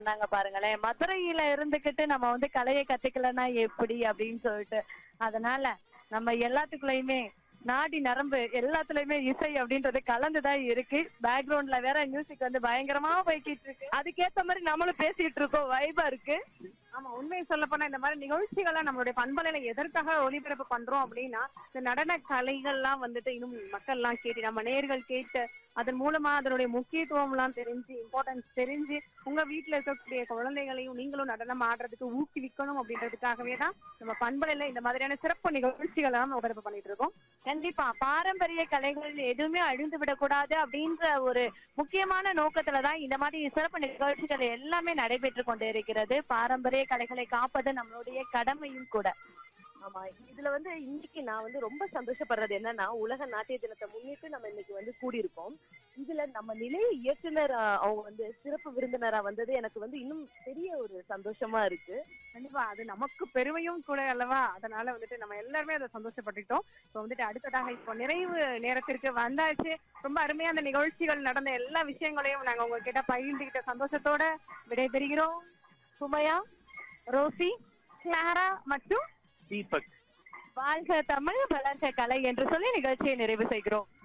சொன்னாங்க பாருங்களேன் மதுரையில இருந்துகிட்டு நம்ம வந்து கலையை கத்துக்கலன்னா எப்படி அப்படின்னு சொல்லிட்டு அதனால நம்ம எல்லாத்துக்குள்ளயுமே நாடி நரம்பு எல்லாத்துலயுமே இசை அப்படின்றது கலந்துதான் இருக்கு பேக்ரவுண்ட்ல வேற மியூசிக் வந்து பயங்கரமா போய்கிட்டு இருக்கு அதுக்கேத்த மாதிரி நம்மளும் பேசிட்டு இருக்கோம் வைபா இருக்கு ஆமா உண்மையை சொல்ல போனா இந்த மாதிரி நிகழ்ச்சிகளை நம்மளுடைய பண்பலையில எதற்காக ஒளிபரப்பு பண்றோம் அப்படின்னா இந்த நடன கலைகள்லாம் வந்துட்டு இன்னும் மக்கள் எல்லாம் கேட்டு நம்ம நேர்கள் கேட்டு அதன் மூலமா அதனுடைய முக்கியத்துவம் எல்லாம் தெரிஞ்சு இம்பார்ட்டன்ஸ் தெரிஞ்சு உங்க வீட்டுல இருக்கக்கூடிய குழந்தைகளையும் நீங்களும் நடனம் ஆடுறதுக்கு ஊக்குவிக்கணும் அப்படின்றதுக்காகவே தான் நம்ம பண்பலையில இந்த மாதிரியான சிறப்பு நிகழ்ச்சிகளை எல்லாம் ஒளிபரப்பு பண்ணிட்டு இருக்கோம் கண்டிப்பா பாரம்பரிய கலைகள் எதுவுமே அழிந்து விடக்கூடாது அப்படின்ற ஒரு முக்கியமான நோக்கத்துலதான் இந்த மாதிரி சிறப்பு நிகழ்ச்சிகள் எல்லாமே நடைபெற்று கொண்டு இருக்கிறது பாரம்பரிய கலைகளை காப்பது நம்மளுடைய கடமையும் கூட ஆமா இதுல வந்து இன்னைக்கு நான் வந்து ரொம்ப சந்தோஷப்படுறது என்னன்னா உலக நாட்டிய தினத்தை முன்னிட்டு நம்ம இன்னைக்கு வந்து கூடியிருக்கோம் இதுல நம்ம நிலைய இயக்குனர் ஆ, அவங்க வந்து சிறப்பு விருந்தினரா வந்தது எனக்கு வந்து இன்னும் பெரிய ஒரு சந்தோஷமா இருக்கு கண்டிப்பா அது நமக்கு பெருமையும் கூட அல்லவா அதனால வந்துட்டு நம்ம எல்லாருமே அதை சந்தோஷப்பட்டுட்டோம் இப்போ வந்துட்டு அடுத்ததாக இப்போ நிறைவு நேரத்திற்கு வந்தாச்சு ரொம்ப அருமையா அந்த நிகழ்ச்சிகள் நடந்த எல்லா விஷயங்களையும் நாங்க உங்ககிட்ட பகிர்ந்துகிட்ட சந்தோஷத்தோட விடைபெறுகிறோம் சுமையா ரோசி கிளாரா மற்றும் தீபக் வாழ்க தமிழ் வளர்க கலை என்று சொல்லி நிகழ்ச்சியை நிறைவு செய்கிறோம்